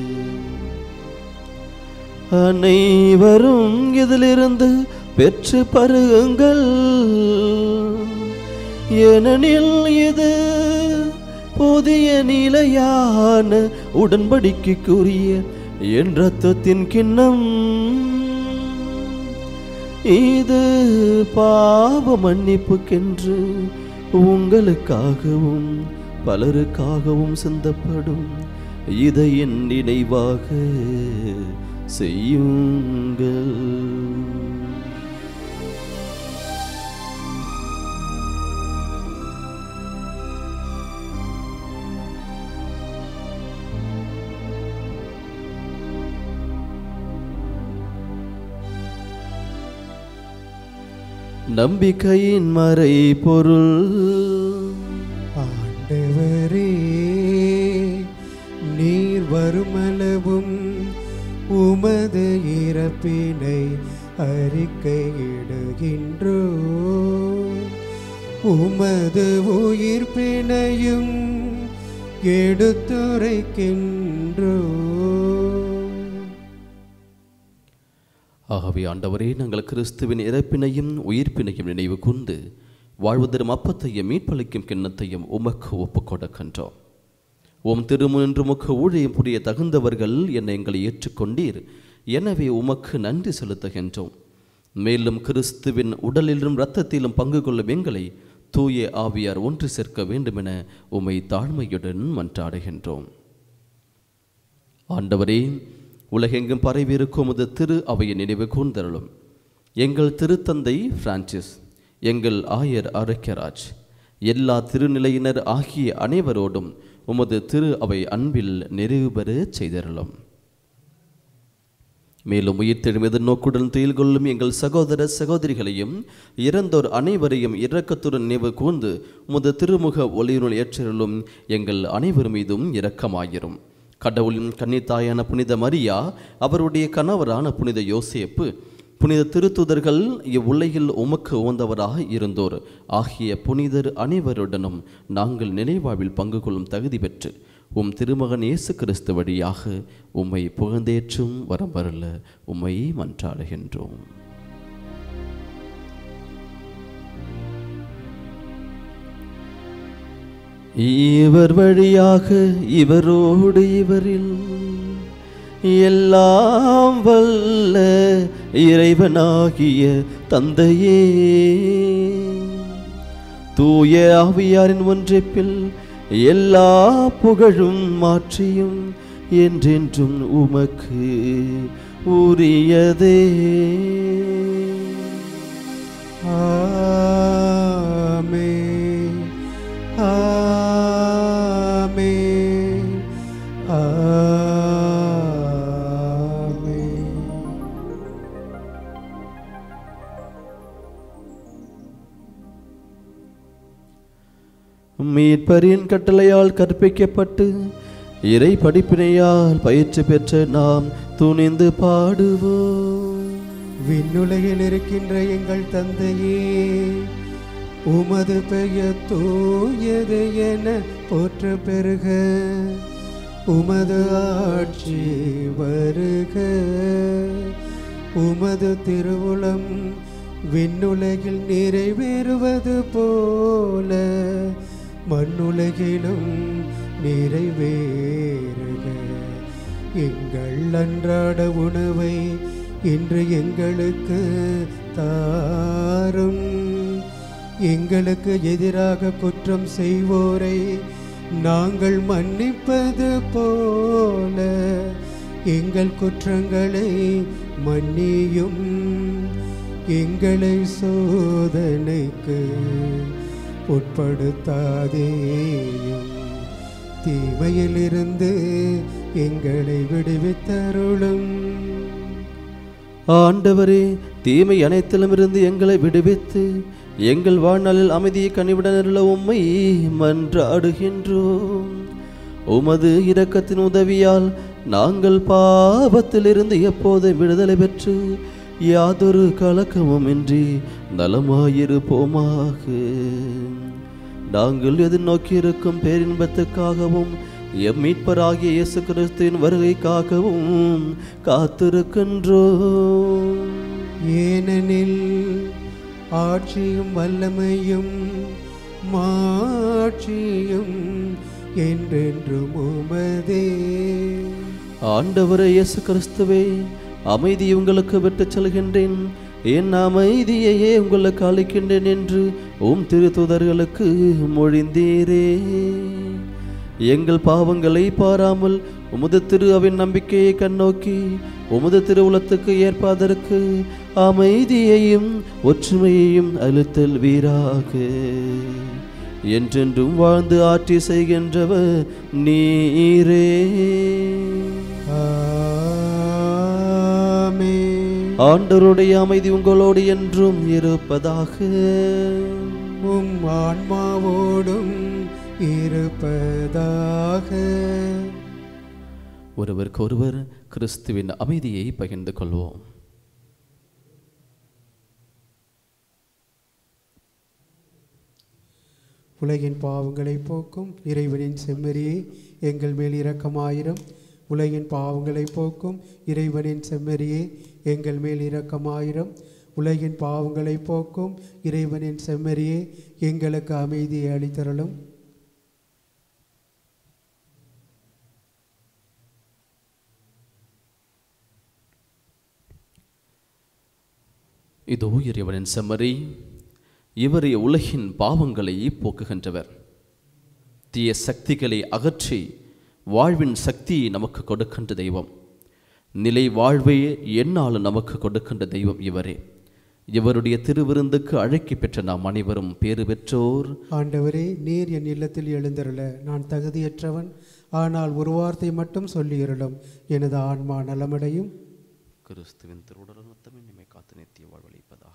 அனைவரும் இதிலிருந்து பெற்று பருகுங்கள் ஏனெனில் இது புதிய நிலையான உடன்படிக்கைக்குரிய என் ரத்தத்தின் கிண்ணம் இது பாவ மன்னிப்புக்கென்று உங்களுக்காகவும் பலருக்காகவும் சிந்தப்படும் இதை என் நினைவாக செய்யுங்கள் நம்பிக்கையின் மறை பொருள் ஆண்டவரே நீர் வருமளவும் உமது இறப்பினை அறிக்கையிடுகின்றோ உமது உயிர்ப்பினையும் எடுத்துரைக்கின்றோ ஆகவே ஆண்டவரே நாங்கள் கிறிஸ்துவின் இறப்பினையும் உயிர்ப்பினையும் நினைவு கூர்ந்து வாழ்வதரும் அப்பத்தையும் மீட்பளிக்கும் கிண்ணத்தையும் உமக்கு ஒப்புக் கொடுக்கின்றோம் உம் திருமுன்று முக ஊழியம் புரிய தகுந்தவர்கள் என்னை எங்களை ஏற்றுக்கொண்டீர் எனவே உமக்கு நன்றி செலுத்துகின்றோம் மேலும் கிறிஸ்துவின் உடலிலும் இரத்தத்திலும் பங்கு கொள்ளும் எங்களை தூய ஆவியார் ஒன்று சேர்க்க வேண்டுமென உம்மை தாழ்மையுடன் மன்றாடுகின்றோம் ஆண்டவரே உலகெங்கும் பரவியிருக்கும் உமது திரு அவையை நினைவு கூர்ந்தருளும் எங்கள் திருத்தந்தை பிரான்சிஸ் எங்கள் ஆயர் ஆரோக்கியராஜ் எல்லா திருநிலையினர் ஆகிய அனைவரோடும் உமது திரு அவை அன்பில் நிறைவு பெற செய்தருளும் மேலும் உயிர்த்தெழும் எதிர்நோக்குடன் துயில் கொள்ளும் எங்கள் சகோதர சகோதரிகளையும் இறந்தோர் அனைவரையும் இரக்கத்துடன் நினைவு கூர்ந்து உமது திருமுக ஒளியினுள் ஏற்றருளும் எங்கள் அனைவர் மீதும் இரக்கமாயிரும் கடவுளின் கன்னித்தாயான புனித மரியா அவருடைய கணவரான புனித யோசேப்பு புனித திருத்துதர்கள் இவ்வுலகில் உமக்கு உகந்தவராக இருந்தோர் ஆகிய புனிதர் அனைவருடனும் நாங்கள் நினைவாழ்வில் பங்கு கொள்ளும் தகுதி பெற்று உம் திருமகன் இயேசு கிறிஸ்து வழியாக உம்மை புகழ்ந்தேற்றும் வரம்பருள உம்மை மன்றாடுகின்றோம் இவர் வழியாக இவரோடு இவரில் எல்லாம் வல்ல இறைவனாகிய தந்தையே தூய ஆவியாரின் ஒன்றிப்பில் எல்லா புகழும் மாற்றியும் என்றென்றும் உமக்கு உரியதே ஆமென் ஆமென் ஆமென் மீட்பரின் கட்டளையால் கற்பிக்கப்பட்டு இறை படிப்பினையால் பயிற்சி பெற்ற நாம் துணிந்து பாடுவோம் விண்ணுலகில் இருக்கின்ற எங்கள் தந்தையே உமது பெயர் தூயது என போற்ற பெருக உமது ஆட்சி வருக உமது திருவுளம் விண்ணுலகில் நிறைவேறுவது போல மண்ணுலகிலும் நிறைவேறுக எங்கள் அன்றாட உணவை இன்று எங்களுக்கு தாரும் எங்களுக்கு எதிராக குற்றம் செய்வோரை நாங்கள் மன்னிப்பது போல எங்கள் குற்றங்களை மன்னியும் எங்களை சோதனைக்கு உட்படுத்தாதேயும் தீமையிலிருந்து எங்களை விடுவித்தருளும் ஆண்டவரே தீமை அனைத்திலுமிருந்து எங்களை விடுவித்து எங்கள் வாழ்நாளில் அமைதியை கனிவுடனிருள உம்மை மன்றாடுகின்றோம் உமது இரக்கத்தின் உதவியால் நாங்கள் பாவத்திலிருந்து எப்போதும் விடுதலை பெற்று யாதொரு கலக்கமும் இன்றி நலமாயிருப்போமாக நாங்கள் எதிர்நோக்கியிருக்கும் பேரின்பத்துக்காகவும் எம் மீட்பராகிய இயேசு கிறிஸ்துவின் வருகைக்காகவும் காத்திருக்கின்றோம் ஏனெனில் ஆட்சியும் வல்லமையும் மாட்சியும் என்றென்றும் உமதே ஆண்டவரே இயேசு கிறிஸ்துவே அமைதி உங்களுக்கு விட்டுச் செல்கின்றேன் என் அமைதியையே உங்களுக்கு அளிக்கின்றேன் என்று உம் திருத்துதர்களுக்கு மொழிந்தீரே எங்கள் பாவங்களை பாராமல் உமது திரு அவின் நம்பிக்கையை கண்ணோக்கி உமது திருவுளத்துக்கு ஏற்பதற்கு அமைதியையும் ஒற்றுமையையும் அழுத்தல் வீராக என்றென்றும் வாழ்ந்து ஆட்சி செய்கின்றவர் நீரே ஆமென். ஆண்டவருடைய அமைதி உங்களோடு என்றும் இருப்பதாக உம் ஆன்மாவோடும் இருப்பதாக ஒருவருக்கொருவர் கிறிஸ்துவின் அமைதியை பகிர்ந்து கொள்வோம் உலகின் பாவங்களை போக்கும் இறைவனின் செம்மறியே எங்கள் மேல் இரக்கமாயிரம் உலகின் பாவங்களை போக்கும் இறைவனின் செம்மறியே எங்கள் மேல் இரக்கமாயிரம் உலகின் பாவங்களை போக்கும் இறைவனின் செம்மறியே எங்களுக்கு அமைதியை அளித்தருளும் இதோ இறைவனின் செம்மறி இவரே உலகின் பாவங்களை போக்குகின்றவர் தீய சக்திகளை அகற்றி வாழ்வின் சக்தியை நமக்கு கொடுக்கின்ற தெய்வம் நிலை வாழ்வை எந்நாளும் நமக்கு கொடுக்கின்ற தெய்வம் இவரே இவருடைய திருவிருந்துக்கு அழைக்கி பெற்ற நாம் அனைவரும் பேறு பெற்றோர் ஆண்டவரே நீர் என் இல்லத்தில் எழுந்தருள நான் தகுதியற்றவன் ஆனால் ஒரு வார்த்தை மட்டும் சொல்லியிருளும் எனது ஆன்மா நலமடையும் கிறிஸ்துவின் திருவுடலத்தமே நம்மை காத்து நித்திய வாழ்வளிப்பதாக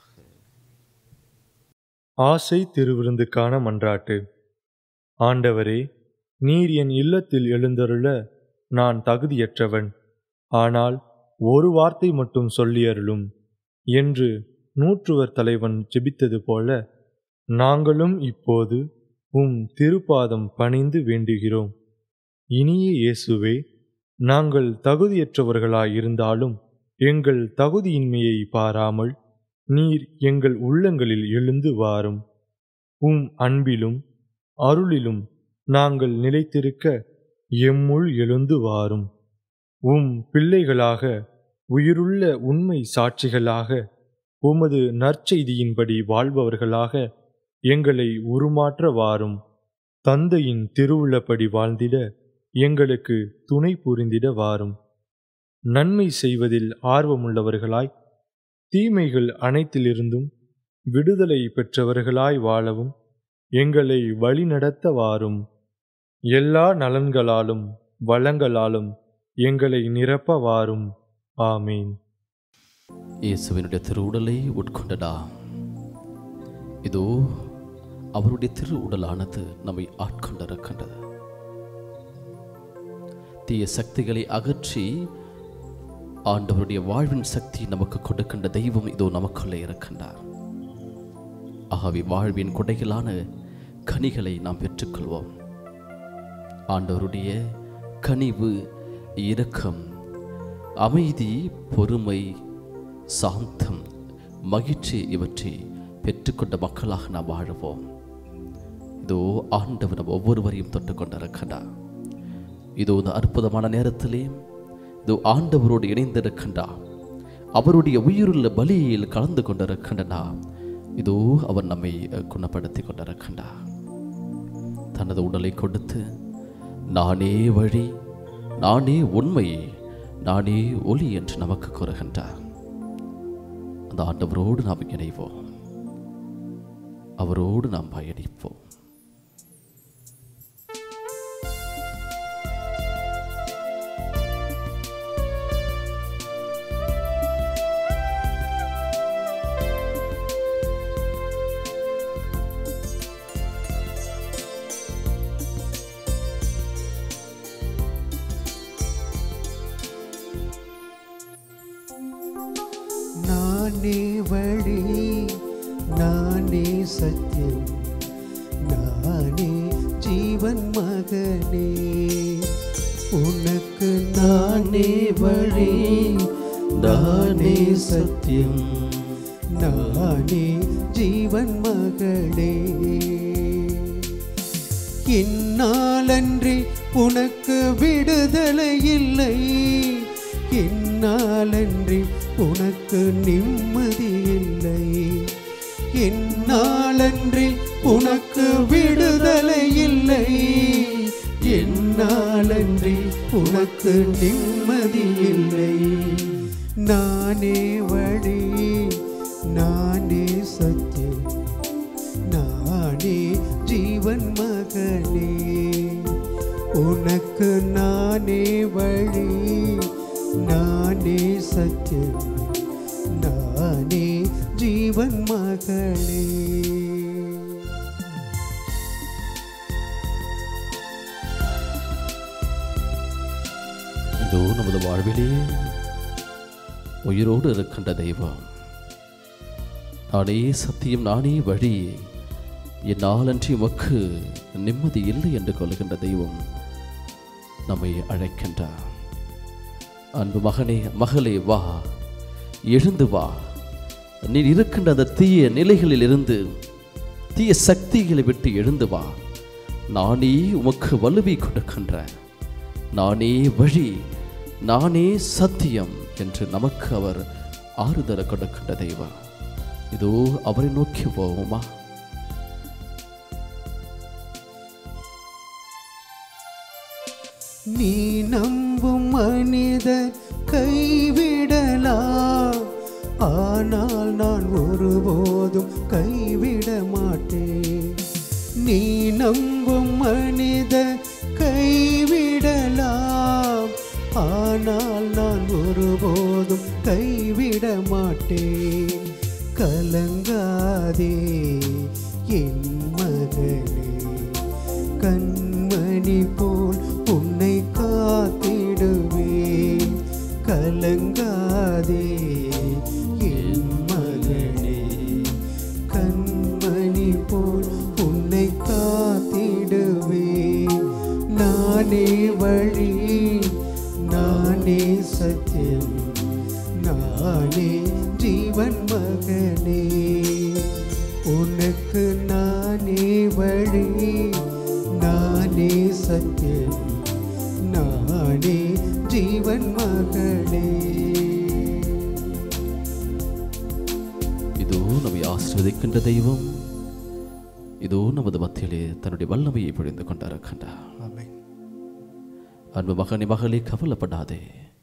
ஆசை திருவிருந்துக்கான மன்றாட்டு ஆண்டவரே நீர் என் இல்லத்தில் எழுந்தருள நான் தகுதியற்றவன் ஆனால் ஒரு வார்த்தை மட்டும் சொல்லியருளும் என்று நூற்றுவர் தலைவன் ஜெபித்தது போல நாங்களும் இப்போது உம் திருப்பாதம் பணிந்து வேண்டுகிறோம் இனிய இயேசுவே நாங்கள் தகுதியற்றவர்களாயிருந்தாலும் எங்கள் தகுதியின்மையை பாராமல் நீர் எங்கள் உள்ளங்களில் எழுந்து வாரும் உம் அன்பிலும் அருளிலும் நாங்கள் நிலைத்திருக்க எம்முள் எழுந்து வாரும் உம் பிள்ளைகளாக உயிருள்ள உண்மை சாட்சிகளாக உமது நற்செய்தியின்படி வாழ்பவர்களாக எங்களை உருமாற்ற வாரும் தந்தையின் திருவுள்ளப்படி வாழ்ந்திட எங்களுக்கு துணை புரிந்திட வாரும் நன்மை செய்வதில் ஆர்வமுள்ளவர்களாய் தீமைகள் அனைத்திலிருந்தும் விடுதலை பெற்றவர்களாய் வாழவும் எங்களை வழிநடத்த வாரும் எல்லா நலன்களாலும் வளங்களாலும் எங்களை நிரப்ப வாரும் ஆமீன் இயேசுவினுடைய திருவுடலை உட்கொண்டடா இதோ அவருடைய திரு உடலானது நம்மை ஆட்கொண்டிருக்கின்றது தீய சக்திகளை அகற்றி ஆண்டவருடைய வாழ்வின் சக்தி நமக்கு கொடுக்கின்ற தெய்வம் இதோ நமக்குள்ளே இருக்கின்றார் ஆகவே வாழ்வின் கொடைகளான கனிகளை நாம் பெற்றுக்கொள்வோம் ஆண்டவருடைய கனிவு இரக்கம் அமைதி பொறுமை சாந்தம் மகிழ்ச்சி இவற்றை பெற்றுக்கொண்ட மக்களாக நாம் வாழுவோம் இதோ ஆண்டவர் நம் ஒவ்வொருவரையும் தொட்டு கொண்டிருக்கின்றார் இதோ இந்த அற்புதமான நேரத்திலே இதோ ஆண்டவரோடு இணைந்திருக்கின்றார் அவருடைய உயிருள்ள பலியில் கலந்து கொண்டிருக்கின்றனா இதோ அவர் நம்மை அஹ், குணப்படுத்தி கொண்டிருக்கின்றார் தனது உடலை கொடுத்து நானே வழி நானே உண்மை நானே ஒளி என்று நமக்கு கூறுகின்றார் அந்த ஆண்டவரோடு நாம் இணைவோம் அவரோடு நாம் பயணிப்போம் நானே வழி நானே சத்தியம் நானே ஜீவன் மகனே உனக்கு நானே வழி நானே சத்தியம் நானே ஜீவன் மகளே இந்நாளன்றி உனக்கு விடுதலை இல்லை இந்நாளன்றி உனக்கு நிம்மதி இல்லை இந்நாளன்றி உனக்கு விடுதலை இல்லை என்னாலன்றி உனக்கு நிம்மதி இல்லை நானே வழி நானே சத்தியம் நானே ஜீவன் மகனே உனக்கு நானே வழி நானே சத்தியம் நானே ஜீவன் மகளே இதோ நமது வாழ்விலே உயிரோடு இருக்கின்ற தெய்வம் நானே சத்தியம் நானே வழி என்னாலன்றி உமக்கு நிம்மதி இல்லை என்று கொள்கின்ற தெய்வம் நம்மை அழைக்கின்றார் அன்பு மகனே மகளே வா எழுந்து வா நீ இருக்கின்ற அந்த தீய நிலைகளில் இருந்து தீய சக்திகளை விட்டு எழுந்து வா நானே உமக்கு வலுவை கொடுக்கின்றேன் நானே வழி நானே சத்தியம் என்று நமக்கு அவர் ஆறுதல் கொடுக்கின்ற தெய்வம் இதோ அவரை நோக்கி போவோமா நீ நம்பும் மனிதர் கைவிடலாம் ஆனால் நான் ஒருபோதும் கைவிட மாட்டேன் நீ நம்பும் மனிதர் கைவிடலாம் ஆனால் நான் ஒருபோதும் கைவிட மாட்டேன் கலங்காதே என் மகனே கண்மணி போல் உன்னை காத்திடுவேன் கலங்காதே என் மகனே கண்மணி போல் உன்னை காத்திடுவேன் நானே வழி நானே சத்தியம் நானே ஜீவன் மகனே உனக்கு நானே வழி நானே சத்தியம் நானே ஜீவன் மகளே இதோ நம்மை ஆசீர்வதிக்கின்ற தெய்வம் இதோ நமது மத்தியிலே தன்னுடைய வல்லமையை பொழிந்து கொண்டிருக்கின்றார் ஆமென் அன்பு மகனே மகளே கவலைப்படாதே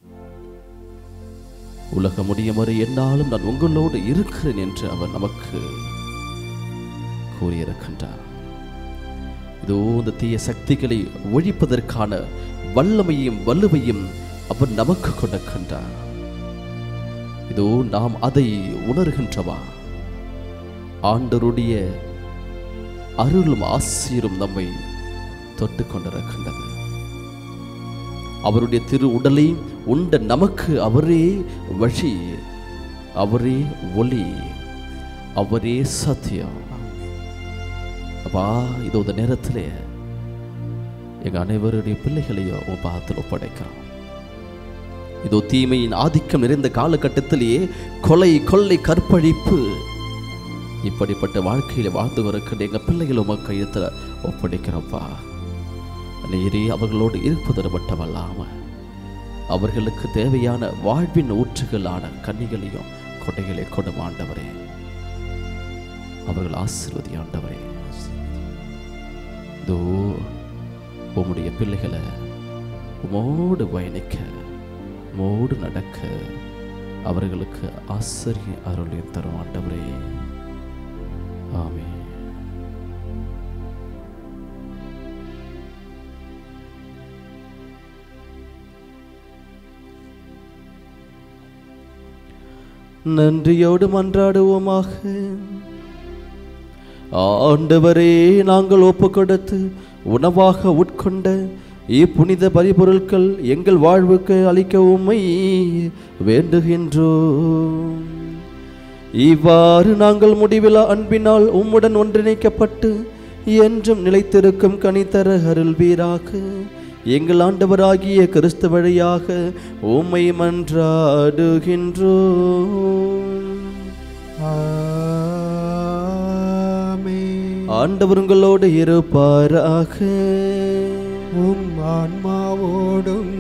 உலக முடியும் வரை என்னாலும் நான் உங்களோடு இருக்கிறேன் என்று அவர் நமக்கு கூறியிருக்கின்றார் இதோ இந்த தீய சக்திகளை ஒழிப்பதற்கான வல்லமையும் வலுவையும் அவர் நமக்கு கொடுக்கின்றார் இதோ நாம் அதை உணர்கின்றவா ஆண்டருடைய அருளும் ஆசீரும் நம்மை தொட்டு கொண்டிருக்கின்றது அவருடைய திரு உடலை உண்ட நமக்கு அவரே வழி அவரே ஒளி அவரே சத்தியம் ஆமென் அப்பா இதோ இந்த நேரத்திலே எங்க அனைவருடைய பிள்ளைகளையும் உன் பாதத்தில் ஒப்படைக்கிறோம் இதோ தீமையின் ஆதிக்கம் நிறைந்த காலகட்டத்திலேயே கொலை கொள்ளை கற்பழிப்பு இப்படிப்பட்ட வாழ்க்கையில வாழ்ந்து வருகின்ற எங்க பிள்ளைகள் உமக்கு கையத்துல ஒப்படைக்கிறோம்ப்பா நீரே அவர்களோடு இருப்பது மட்டுமல்லாம அவர்களுக்கு தேவையான வாழ்வின் ஊற்றுகளான கன்னிகளையும் கொடைகளை கொடும் ஆண்டவரே அவர்கள் ஆசீர்வதி ஆண்டவரே இதோ உம்முடைய பிள்ளைகளை உமோடு பயணிக்க உமோடு நடக்க அவர்களுக்கு ஆச்சரிய அருளையும் தரும் ஆண்டவரே ஆமென் நன்றியோடு மன்றாடுவோமாக ஆண்டவரே நாங்கள் ஒப்பு கொடுத்து உணவாக உட்கொண்ட இப்புனித பரிபொருட்கள் எங்கள் வாழ்வுக்கு அளிக்க உம்மை வேண்டுகின்றோம் இவ்வாறு நாங்கள் முடிவிலா அன்பினால் உம்முடன் ஒன்றிணைக்கப்பட்டு என்றும் நிலைத்திருக்கும் கனித்தர அருள்வீராக எங்கள் ஆண்டவராகிய கிறிஸ்து வழியாக உம்மை மன்றாடுகின்றோம் ஆமென். ஆண்டவர் உங்களோடு இருப்பாராக உம் ஆன்மாவோடும்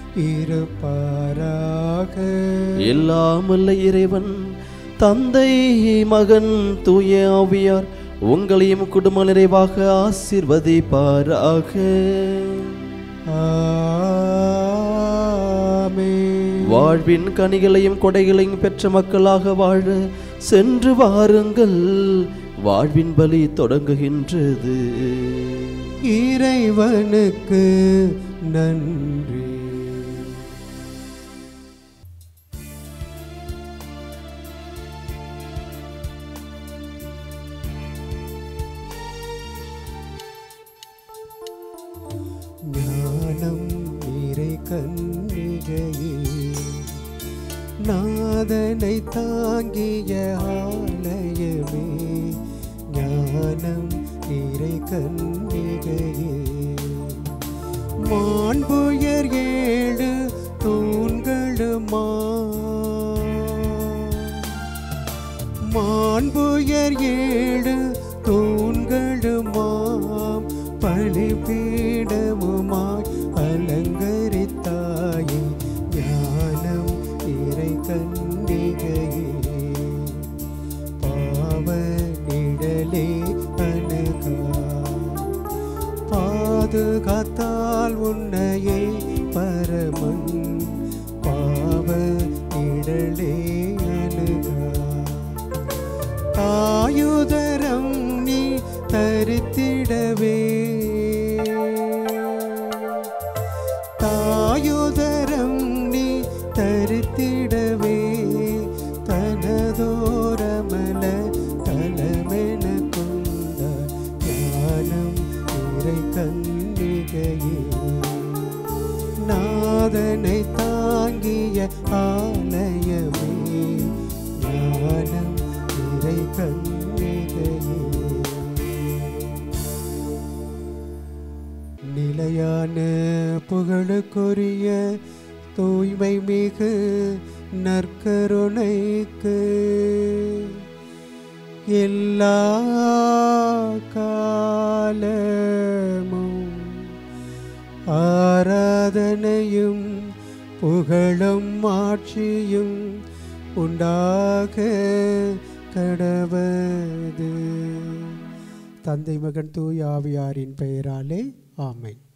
இருப்பாராக எல்லாமல்ல இறைவன் தந்தை மகன் தூய ஆவியார் உங்களையும் குடும்ப நிறைவாக ஆசீர்வதிப்பாராக ஆமென். வாழ்வின் கனிகளையும் கொடைகளையும் பெற்ற மக்களாக வாழ சென்று வாருங்கள் வாழ்வின் பலி தொடங்குகின்றது இறைவனுக்கு நன்றி ஞானம் நிறை கன்னிகையே நாதனை தாங்கிய ஆலயமே ஞானம் நிறை கன்னிகையே மாண்புயர் ஏழு தூண்களுமா மாண்புயர் ஏழு தூண்களுமாம் பலிபீடமுமாய் அலங்கரித்தாயே ஞானம் இறை கண்டிகையே பாவ நிழலே அணுகா பாதுகாத்தால் உன்னையே பரமன் பாவ நிழலே அணுகா ஆயுதரம் நீ தரித்திடவே தாயுதரம் நீ தரித்திடவே தனதோரமல தலமென கொண்ட ஞானம் இறை கன்னிகையே நாதனை தாங்கிய ஆலயமே ஞானம் இறை கன்னிகையே நிலையான புகழுக்குரிய தூய்மை மிகு நற்கருணைக்கு எல்லா காலமும் ஆராதனையும் புகழும் ஆட்சியும் உண்டாக கடவது தந்தை மகன் தூய் ஆவியாரின் பெயராலே ஆமென்